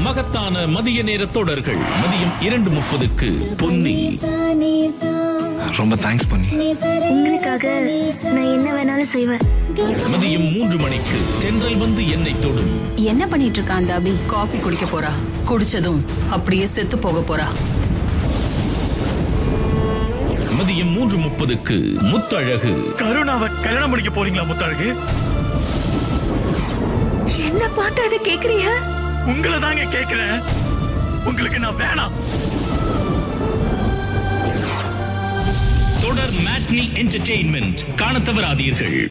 மகத்தான மதிய நேர தொடர்கள் மதியம் இரண்டு முப்பதுக்கு பொன்னி ரொம்ப தேங்க்ஸ் பண்ணி உங்களுக்காக நான் என்ன வேணாலும் செய்வேன் மதியம் மூன்று மணிக்கு தென்றல் வந்து என்னை தொடும் என்ன பண்ணிட்டு இருக்கா அந்த அபி காஃபி குடிக்க போறா குடிச்சதும் அப்படியே செத்து போக போறா மதியம் மூன்று முப்பதுக்கு முத்தழகு கருணாவை கல்யாணம் பண்ணிக்க போறீங்களா முத்தழகு என்ன பார்த்து அதை கேக்குறீங்க உங்களை தாங்க கேக்குறேன் உங்களுக்கு நான் வேணாம் தொடர் மேட்னி என்டர்டெயின்மெண்ட் காண தவறாதீர்கள்